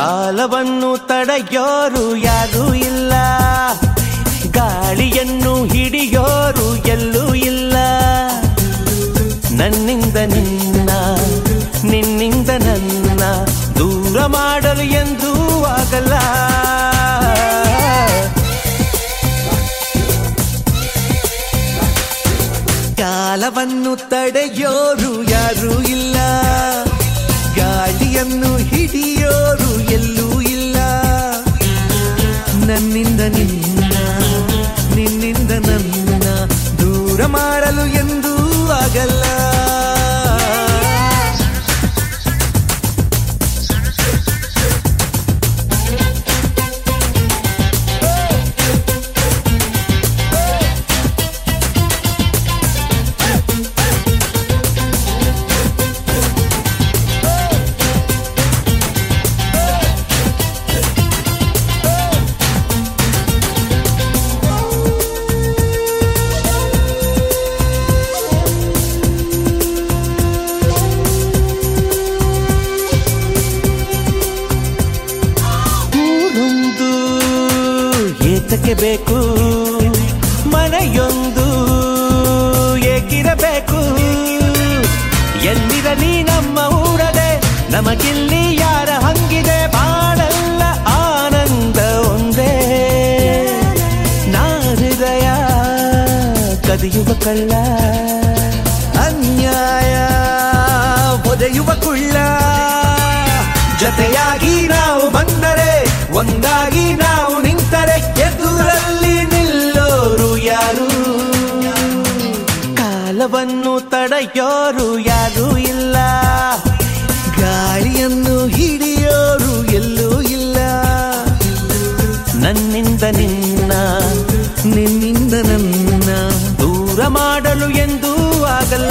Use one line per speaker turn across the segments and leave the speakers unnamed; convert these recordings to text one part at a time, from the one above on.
ಕಾಲವನ್ನು ತಡೆಯೋರು ಯಾರೂ ಇಲ್ಲ ಗಾಳಿಯನ್ನು ಹಿಡಿಯೋರು ಎಲ್ಲೂ ಇಲ್ಲ ನನ್ನಿಂದ ನಿನ್ನ ನಿನ್ನಿಂದ ನನ್ನ ದೂರ ಮಾಡಲು ಎಂದೂ ಆಗಲ್ಲ ಕಾಲವನ್ನು ತಡೆಯೋರು ಯಾರೂ ಇಲ್ಲ ಗಾಳಿಯನ್ನು ಹಿಡಿಯೋರು ಎಲ್ಲೂ ಇಲ್ಲ ನನ್ನಿಂದ ನಿನ್ನ ನಿನ್ನಿಂದ ನನ್ನ ದೂರ ಮಾಡಲು ಎಂದೂ ಆಗಲ್ಲ ಊರೊಂದು ಏತಕ್ಕೆ ಬೇಕು ಮನೆಯೊಂದು ಏಕಿರಬೇಕು ಎಲ್ಲಿರಲಿ ನಮ್ಮ ಊರದೆ ನಮಗಿಲ್ಲಿ ಯಾರ ಹಂಗಿದೆ ಬಾಳಲ್ಲ ಆನಂದ ಒಂದೇ ನಾ ಹೃದಯ ಕದಿಯುವ ಕಳ್ಳ ಅನ್ಯಾಯ ಒದೆಯುವ ಕುಳ್ಳ ಜತೆಯಾಗಿ ನಾವು ಬಂದರೆ ಒಂದಾಗಿ ನಾವು ನಿಂತರೆ ಎದುರಲ್ಲಿ ನಿಲ್ಲೋರು ಯಾರು ಕಾಲವನ್ನು ತಡೆಯೋರು ಯಾರೂ ಇಲ್ಲ ಗಾಳಿಯನ್ನು ಹಿಡಿಯೋರು ಎಲ್ಲೂ ಇಲ್ಲ ನನ್ನಿಂದ ನಿನ್ನ ನಿನ್ನಿಂದ ನನ್ನ ದೂರ ಮಾಡಲು ಎಂದೂ ಆಗಲ್ಲ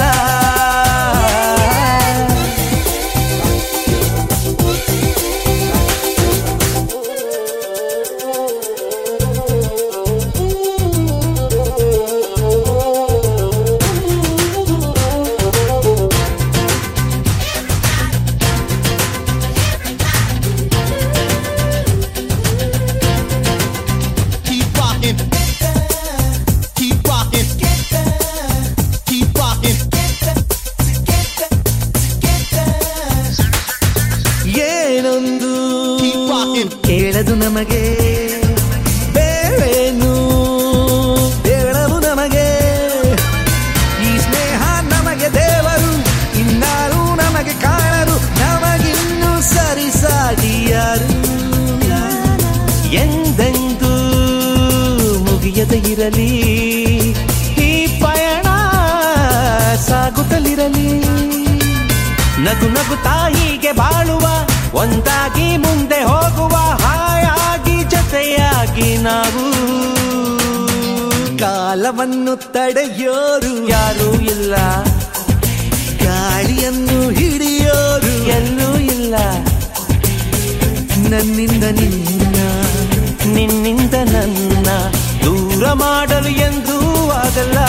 Keep rocking. Keep rocking. Keep rocking.
ಏನೊಂದು
Keep rocking.
ಕೇಳದು ನಮಗೆ ಬೇರೇನು ಹೇಳದು ನಮಗೆ ಈ ಸ್ನೇಹ ನಮಗೆ ದೇವರು ಇನ್ನಾರು ನಮಗೆ ಕಾಣರು ನಮಗಿನ್ನು ಸರಿಸಾಟಿ ಯಾರು ಎಂದೆಂದೂ ಮುಗಿಯದೆ ಇರಲಿ ಈ ಪಯಣ ಸಾಗುತ್ತಲಿರಲಿ ನಗು ನಗು ತಾಯಿಗೆ ಬಾಳುವ ಒಂದಾಗಿ ಮುಂದೆ ಹೋಗುವ ಹಾಯಾಗಿ ಜೊತೆಯಾಗಿ ನಾವು ಕಾಲವನ್ನು ತಡೆಯೋರು ಯಾರೂ ಇಲ್ಲ ಗಾಳಿಯನ್ನು ಹಿಡಿಯೋರು ಎಲ್ಲೂ ಇಲ್ಲ ನನ್ನಿಂದ ನಿನ್ನ ನಿನ್ನಿಂದ ನನ್ನ ದೂರ ಮಾಡಲು ಎಂದೂ ಆಗಲ್ಲ